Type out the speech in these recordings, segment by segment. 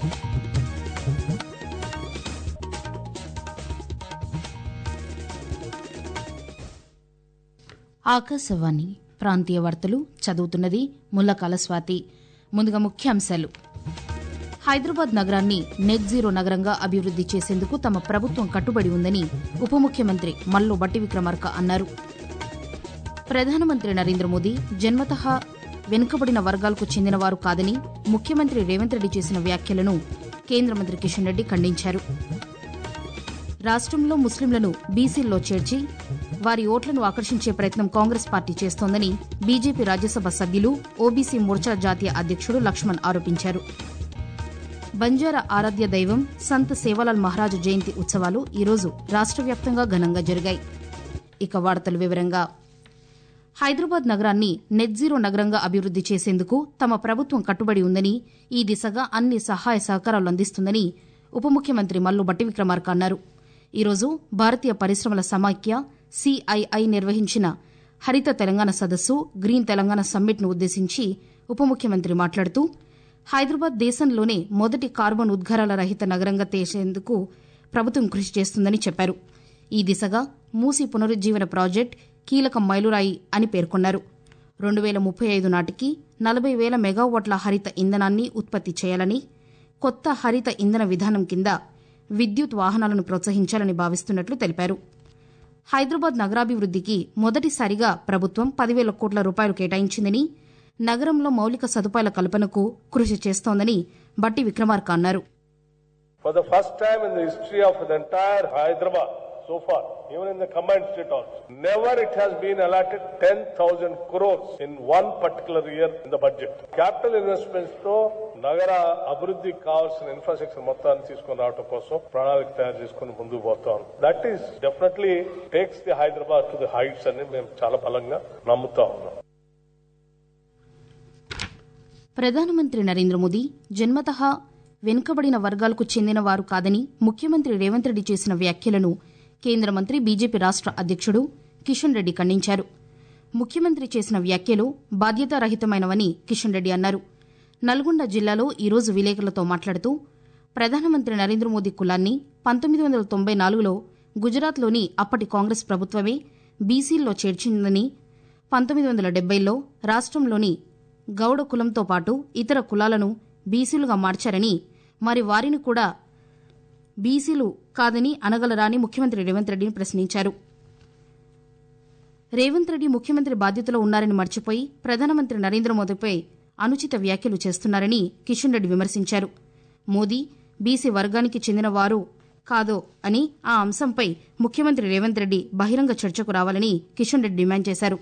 ఆకాశవాణి ప్రాంతీయ వార్తలు చదువుతున్నది ముల్లకాల స్వాతి ముందుగా ముఖ్యాంశాలు హైదరాబాద్ నగరాన్ని నెట్ జీరో నగరంగా అభివృద్ది చేసేందుకు తమ ప్రభుత్వం కట్టుబడి ఉందని ఉప ముఖ్యమంత్రి మల్లు బట్టి విక్రమార్క అన్నారు ప్రధానమంత్రి నరేంద్ర మోదీ జన్మతః వెనుకబడిన వర్గాలకు చెందినవారు కాదని ముఖ్యమంత్రి రేవంత్ రెడ్డి చేసిన వ్యాఖ్యలను కేంద్ర మంత్రి కిషన్ రెడ్డి ఖండించారు రాష్ట్రంలో ముస్లింలను బీసీల్లో చేర్చి వారి ఓట్లను ఆకర్షించే ప్రయత్నం కాంగ్రెస్ పార్టీ చేస్తోందని బీజేపీ రాజ్యసభ సభ్యులు ఓబీసీ మోర్చా జాతీయ అధ్యక్షుడు లక్ష్మణ్ ఆరోపించారు బంజారా ఆరాధ్య దైవం సంత్ సేవాలాల్ మహారాజ్ జయంతి ఉత్సవాలు ఈరోజు రాష్ట్ర వ్యాప్తంగా ఘనంగా జరిగాయి ఇక వార్తల వివరంగా హైదరాబాద్ నగరాన్ని నెట్ జీరో నగరంగా అభివృద్ది చేసేందుకు తమ ప్రభుత్వం కట్టుబడి ఉందని ఈ దిశగా అన్ని సహాయ సహకారాలు అందిస్తుందని ఉప ముఖ్యమంత్రి మల్లు బట్టి విక్రమార్క అన్నారు ఈరోజు భారతీయ పరిశ్రమల సమాఖ్య సిఐఐ నిర్వహించిన హరిత తెలంగాణ సదస్సు గ్రీన్ తెలంగాణ సమ్మిట్ను ఉద్దేశించి ఉప ముఖ్యమంత్రి మాట్లాడుతూ హైదరాబాద్ దేశంలోనే మొదటి కార్బన్ ఉద్గారాల రహిత నగరంగా చేసేందుకు ప్రభుత్వం కృషి చేస్తుందని చెప్పారు ఈ దిశగా మూసి పునరుజ్జీవన ప్రాజెక్ట్ కీలక మైలురాయి అని పేర్కొన్నారు రెండు వేల ముప్పై ఐదు నాటికి నలభై వేల మెగావాట్ల హరిత ఇంధనాన్ని ఉత్పత్తి చేయాలని కొత్త హరిత ఇంధన విధానం కింద విద్యుత్ వాహనాలను ప్రోత్సహించాలని భావిస్తున్నట్లు తెలిపారు హైదరాబాద్ నగరాభివృద్దికి మొదటిసారిగా ప్రభుత్వం పదివేల కోట్ల రూపాయలు కేటాయించిందని నగరంలో మౌలిక సదుపాయాల కల్పనకు కృషి చేస్తోందని బట్టి విక్రమార్క అన్నారు For the first time in the history of the entire Hyderabad so far, even in the combined state also, never it has been allotted 10,000 crores in one particular year in the budget. Capital investments తో నగర అభివృద్ధికి కావాల్సిన infrastructure మొత్తాన్ని తీసుకొని రావడం కోసం ప్రణాళిక తయారు చేసుకుని ముందుకు పోతాం that is definitely takes the Hyderabad to the heights అని మేము చాలా బలంగా నమ్ముతా ఉన్నాం ప్రధానమంత్రి నరేంద్ర మోదీ జన్మతః వెనుకబడిన వర్గాలకు చెందిన వారు కాదని ముఖ్యమంత్రి రేవంత్ రెడ్డి చేసిన వ్యాఖ్యలను కేంద్ర మంత్రి బీజేపీ రాష్ట అధ్యక్షుడు కిషన్ రెడ్డి ఖండించారు ముఖ్యమంత్రి చేసిన వ్యాఖ్యలు బాధ్యతారహితమైనవని కిషన్ రెడ్డి అన్నారు నల్గొండ జిల్లాలో ఈరోజు విలేకరులతో మాట్లాడుతూ ప్రధానమంత్రి నరేంద్ర మోదీ కులాన్ని పంతొమ్మిది వందల తొంభై నాలుగులో గుజరాత్లోని అప్పటి కాంగ్రెస్ ప్రభుత్వమే బీసీల్లో చేర్చిందని పంతొమ్మిది వందల డెబ్బైలో రాష్ట్రంలోని గౌడ కులంతో పాటు ఇతర కులాలను బీసీలుగా మార్చారని మరి వారిని కూడా బీసీలు కాదని అనగలరా అని ముఖ్యమంత్రి రేవంత్ రెడ్డిని ప్రశ్నించారు రేవంత్ రెడ్డి ముఖ్యమంత్రి బాధ్యతలో ఉన్నారని మర్చిపోయి ప్రధానమంత్రి నరేంద్ర మోదీపై అనుచిత వ్యాఖ్యలు చేస్తున్నారని కిషన్ రెడ్డి విమర్శించారు మోదీ బీసీ వర్గానికి చెందిన వారు కాదో అని ఆ అంశంపై ముఖ్యమంత్రి రేవంత్ రెడ్డి బహిరంగ చర్చకు రావాలని కిషన్ రెడ్డి డిమాండ్ చేశారు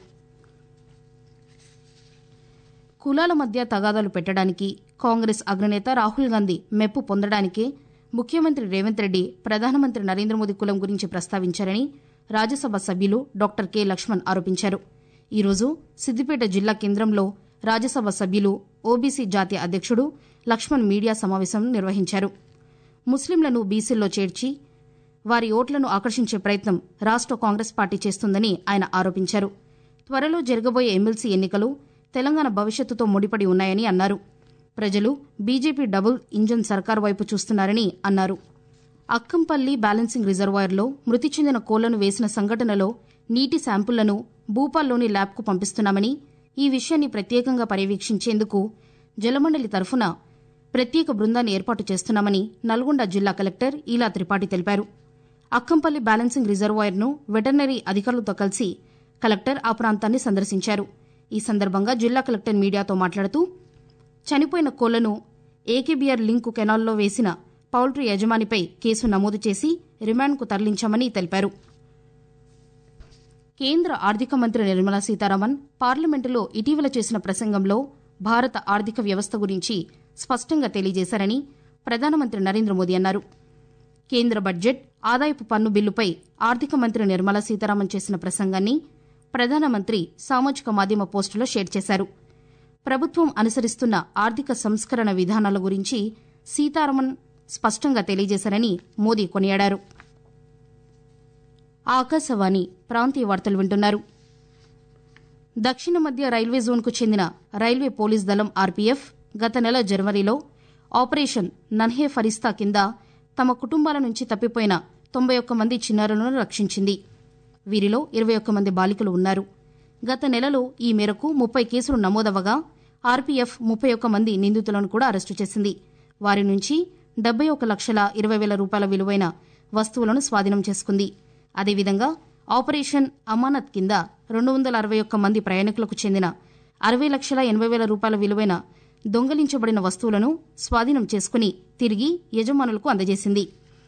కులాల మధ్య తగాదాలు పెట్టడానికి కాంగ్రెస్ అగ్రనేత రాహుల్ గాంధీ మెప్పు పొందడానికే ముఖ్యమంత్రి రేవంత్ రెడ్డి ప్రధానమంత్రి నరేంద్ర మోదీ కులం గురించి ప్రస్తావించారని రాజ్యసభ సభ్యులు డాక్టర్ కె లక్ష్మణ్ ఆరోపించారు ఈరోజు సిద్దిపేట జిల్లా కేంద్రంలో రాజ్యసభ సభ్యులు ఓబీసీ జాతీయ అధ్యక్షుడు లక్ష్మణ్ మీడియా సమావేశం నిర్వహించారు ముస్లింలను బీసీల్లో చేర్చి వారి ఓట్లను ఆకర్షించే ప్రయత్నం రాష్ట కాంగ్రెస్ పార్టీ చేస్తుందని ఆయన ఆరోపించారు త్వరలో జరగబోయే ఎమ్మెల్సీ ఎన్నికలు తెలంగాణ భవిష్యత్తుతో ముడిపడి ఉన్నాయని అన్నారు ప్రజలు బీజేపీ డబుల్ ఇంజన్ సర్కార్ వైపు చూస్తున్నారని అన్నారు అక్కంపల్లి బ్యాలెన్సింగ్ రిజర్వాయర్లో మృతి చెందిన కోళ్లను వేసిన సంఘటనలో నీటి శాంపుళ్లను భూపాల్లోని ల్యాబ్కు పంపిస్తున్నామని ఈ విషయాన్ని ప్రత్యేకంగా పర్యవేక్షించేందుకు జలమండలి తరఫున ప్రత్యేక బృందాన్ని ఏర్పాటు చేస్తున్నామని నల్గొండ జిల్లా కలెక్టర్ ఈలా త్రిపాఠి తెలిపారు అక్కంపల్లి బ్యాలెన్సింగ్ రిజర్వాయర్ను వెటర్నరీ అధికారులతో కలిసి కలెక్టర్ ఆ ప్రాంతాన్ని సందర్శించారు ఈ సందర్భంగా జిల్లా కలెక్టర్ మీడియాతో మాట్లాడుతూ చనిపోయిన కోళ్లను ఏకేబీఆర్ లింకు కెనాల్లో వేసిన పౌల్ట్రీ యజమానిపై కేసు నమోదు చేసి రిమాండ్కు తరలించామని తెలిపారు కేంద్ర ఆర్థిక మంత్రి నిర్మలా సీతారామన్ పార్లమెంటులో ఇటీవల చేసిన ప్రసంగంలో భారత ఆర్థిక వ్యవస్థ గురించి స్పష్టంగా తెలియజేశారని ప్రధానమంత్రి నరేంద్ర మోదీ అన్నారు కేంద్ర బడ్జెట్ ఆదాయపు పన్ను బిల్లుపై ఆర్థిక మంత్రి నిర్మలా సీతారామన్ చేసిన ప్రసంగాన్ని ప్రధానమంత్రి సామాజిక మాధ్యమ పోస్టులో షేర్ చేశారు ప్రభుత్వం అనుసరిస్తున్న ఆర్థిక సంస్కరణ విధానాల గురించి సీతారామన్ స్పష్టంగా తెలియజేశారని మోదీ కొనియాడారు ఆకాశవాణి ప్రాంతీయ వార్తలు వింటున్నారు దక్షిణ మధ్య రైల్వే జోన్కు చెందిన రైల్వే పోలీస్ దళం ఆర్పీఎఫ్ గత నెల జనవరిలో ఆపరేషన్ నన్హే ఫరిస్తా కింద తమ కుటుంబాల నుంచి తప్పిపోయిన తొంభై ఒక్క మంది చిన్నారులను రక్షించింది వీరిలో ఇరవై ఒక్క మంది బాలికలు ఉన్నారు గత నెలలో ఈ మేరకు ముప్పై కేసులు నమోదవగా ఆర్పీఎఫ్ ముప్పై ఒక్క మంది నిందితులను కూడా అరెస్టు చేసింది వారి నుంచి డెబ్బై ఒక లక్షల ఇరవై వేల రూపాయల విలువైన వస్తువులను స్వాధీనం చేసుకుంది అదేవిధంగా ఆపరేషన్ అమానత్ కింద రెండు వందల అరవై ఒక్క మంది ప్రయాణికులకు చెందిన అరవై లక్షల ఎనభై వేల రూపాయల విలువైన దొంగలించబడిన వస్తువులను స్వాధీనం చేసుకుని తిరిగి యజమానులకు అందజేసింది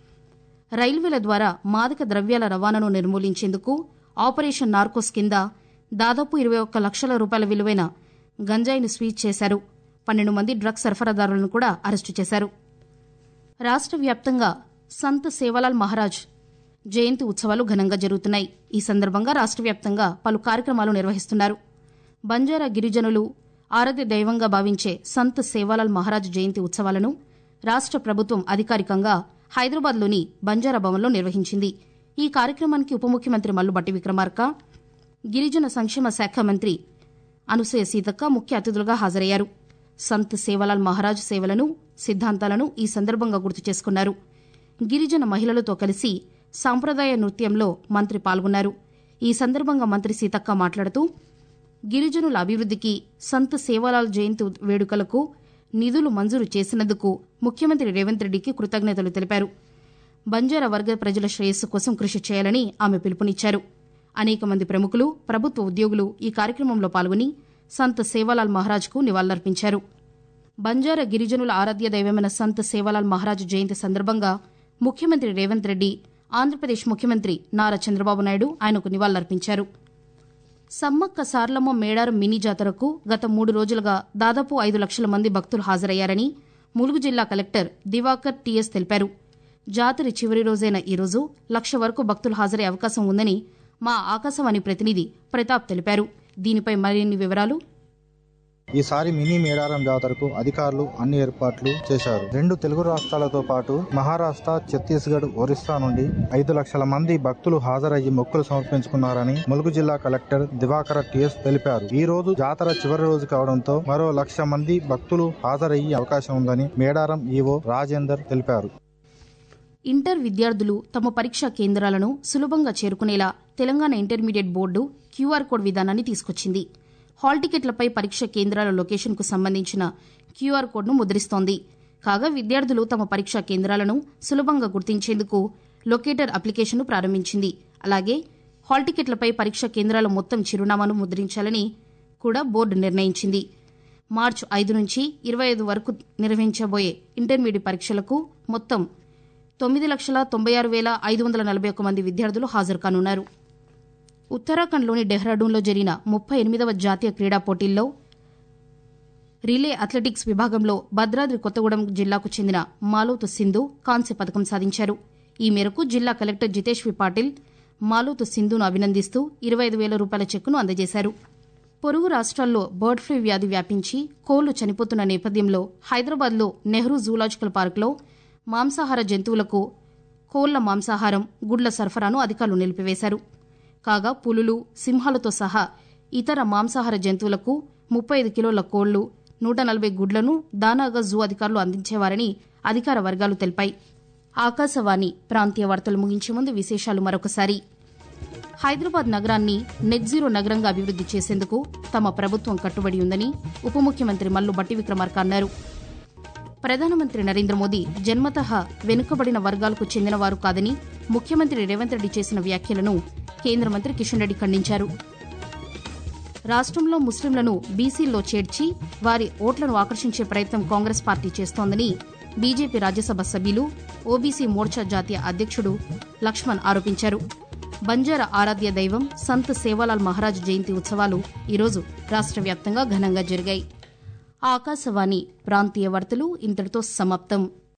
రైల్వేల ద్వారా మాదక ద్రవ్యాల రవాణాను నిర్మూలించేందుకు ఆపరేషన్ నార్కోస్ కింద దాదాపు ఇరవై ఒక్క లక్షల రూపాయల విలువైన గంజాయిని స్వీచ్ చేశారు పన్నెండు మంది డ్రగ్స్ సరఫరాదారులను కూడా అరెస్టు చేశారు రాష్ట్ర వ్యాప్తంగా సంత్ సేవలాల్ మహారాజ్ జయంతి ఉత్సవాలు ఘనంగా జరుగుతున్నాయి ఈ సందర్భంగా రాష్ట్ర వ్యాప్తంగా పలు కార్యక్రమాలు నిర్వహిస్తున్నారు బంజారా గిరిజనులు ఆరాధ్య దైవంగా భావించే సంత్ సేవాలాల్ మహారాజ్ జయంతి ఉత్సవాలను రాష్ట్ర ప్రభుత్వం అధికారికంగా హైదరాబాద్లోని బంజారా భవన్లో నిర్వహించింది ఈ కార్యక్రమానికి ఉప ముఖ్యమంత్రి మల్లుబట్టి విక్రమార్క గిరిజన సంక్షేమ శాఖ మంత్రి అనుసూయ సీతక్క ముఖ్య అతిథులుగా హాజరయ్యారు సంత్ సేవలాల్ మహారాజ్ సేవలను సిద్ధాంతాలను ఈ సందర్భంగా గుర్తు చేసుకున్నారు గిరిజన మహిళలతో కలిసి సాంప్రదాయ నృత్యంలో మంత్రి పాల్గొన్నారు ఈ సందర్భంగా మంత్రి సీతక్క మాట్లాడుతూ గిరిజనుల అభివృద్ధికి సంత్ సేవాలాల్ జయంతి వేడుకలకు నిధులు మంజూరు చేసినందుకు ముఖ్యమంత్రి రేవంత్ రెడ్డికి కృతజ్ఞతలు తెలిపారు బంజారా వర్గ ప్రజల శ్రేయస్సు కోసం కృషి చేయాలని ఆమె పిలుపునిచ్చారు అనేక మంది ప్రముఖులు ప్రభుత్వ ఉద్యోగులు ఈ కార్యక్రమంలో పాల్గొని సంత్ సేవాలాల్ మహారాజ్కు నివాళులర్పించారు బంజారా గిరిజనుల ఆరాధ్య దైవమైన సంత్ సేవాలాల్ మహారాజ్ జయంతి సందర్భంగా ముఖ్యమంత్రి రేవంత్ రెడ్డి ఆంధ్రప్రదేశ్ ముఖ్యమంత్రి నారా చంద్రబాబు నాయుడు ఆయనకు నివాళులర్పించారు సమ్మక్క సార్లమ్మ మేడారం మినీ జాతరకు గత మూడు రోజులుగా దాదాపు ఐదు లక్షల మంది భక్తులు హాజరయ్యారని ములుగు జిల్లా కలెక్టర్ దివాకర్ టీఎస్ తెలిపారు జాతర చివరి రోజైన ఈరోజు లక్ష వరకు భక్తులు హాజరయ్యే అవకాశం ఉందని మా ఆకాశవాణి ప్రతినిధి ప్రతాప్ తెలిపారు దీనిపై మరిన్ని వివరాలు ఈసారి మినీ మేడారం జాతరకు అధికారులు అన్ని ఏర్పాట్లు చేశారు రెండు తెలుగు రాష్ట్రాలతో పాటు మహారాష్ట్ర ఛత్తీస్గఢ్ ఒరిస్సా నుండి ఐదు లక్షల మంది భక్తులు హాజరయ్యి మొక్కులు సమర్పించుకున్నారని ములుగు జిల్లా కలెక్టర్ దివాకర టిఎస్ తెలిపారు ఈ రోజు జాతర చివరి రోజు కావడంతో మరో లక్ష మంది భక్తులు హాజరయ్యే అవకాశం ఉందని మేడారం ఈవో రాజేందర్ తెలిపారు ఇంటర్ విద్యార్థులు తమ పరీక్షా కేంద్రాలను సులభంగా చేరుకునేలా Telangana intermediate board QR code విధానాన్ని తీసుకొచ్చింది హాల్ టికెట్లపై పరీక్ష కేంద్రాల లొకేషన్కు సంబంధించిన క్యూఆర్ కోడ్ను ముద్రిస్తోంది కాగా విద్యార్థులు తమ పరీక్షా కేంద్రాలను సులభంగా గుర్తించేందుకు లొకేటర్ అప్లికేషన్ను ప్రారంభించింది అలాగే హాల్ టికెట్లపై పరీక్షా కేంద్రాల మొత్తం చిరునామాను ముద్రించాలని కూడా బోర్డు నిర్ణయించింది మార్చి ఐదు నుంచి ఇరవై ఐదు వరకు నిర్వహించబోయే ఇంటర్మీడియట్ పరీక్షలకు మొత్తం తొమ్మిది లక్షల తొంభై ఆరు వేల ఐదు వందల నలభై ఒక్క మంది విద్యార్థులు హాజరు కానున్నారు ఉత్తరాఖండ్లోని డెహ్రాడూన్లో జరిగిన ముప్పై ఎనిమిదవ జాతీయ క్రీడా పోటీల్లో రిలే అథ్లెటిక్స్ విభాగంలో భద్రాద్రి కొత్తగూడెం జిల్లాకు చెందిన మాలోతు సింధు కాంస్య పథకం సాధించారు ఈ మేరకు జిల్లా కలెక్టర్ జితేష్వి పాటిల్ మాలోతు సింధును అభినందిస్తూ ఇరవై ఐదు వేల రూపాయల చెక్కును అందజేశారు పొరుగు రాష్ట్రాల్లో బర్డ్ ఫ్లూ వ్యాధి వ్యాపించి కోళ్లు చనిపోతున్న నేపథ్యంలో హైదరాబాద్లో నెహ్రూ జూలాజికల్ పార్కులో మాంసాహార జంతువులకు కోళ్ల మాంసాహారం గుడ్ల సరఫరాను అధికారులు నిలిపివేశారు కాగా పులులు సింహాలతో సహా ఇతర మాంసాహార జంతువులకు ముప్పై ఐదు కిలోల కోళ్లు నూట నలభై గుడ్లను దానాగా జూ అధికారులు అందించేవారని అధికార వర్గాలు తెలిపాయి ఆకాశవాణి ప్రాంతీయ వార్తలు ముగించే ముందు విశేషాలు మరొకసారి హైదరాబాద్ నగరాన్ని నెట్ జీరో నగరంగా అభివృద్ది చేసేందుకు తమ ప్రభుత్వం కట్టుబడి ఉందని ఉప ముఖ్యమంత్రి మల్లు బట్టి విక్రమార్క అన్నారు ప్రధానమంత్రి నరేంద్ర మోదీ జన్మతః వెనుకబడిన వర్గాలకు చెందినవారు కాదని ముఖ్యమంత్రి రేవంత్ రెడ్డి చేసిన వ్యాఖ్యలను కేంద్ర మంత్రి కిషన్ రెడ్డి ఖండించారు రాష్ట్రంలో ముస్లింలను బీసీల్లో చేర్చి వారి ఓట్లను ఆకర్షించే ప్రయత్నం కాంగ్రెస్ పార్టీ చేస్తోందని బీజేపీ రాజ్యసభ సభ్యులు ఓబీసీ మోర్చా జాతీయ అధ్యక్షుడు లక్ష్మణ్ ఆరోపించారు బంజారా ఆరాధ్య దైవం సంత్ సేవాలాల్ మహారాజ్ జయంతి ఉత్సవాలు ఈరోజు రాష్ట్ర వ్యాప్తంగా ఘనంగా జరిగాయి ఆకాశవాణి ప్రాంతీయ వార్తలు ఇంతటితో సమాప్తం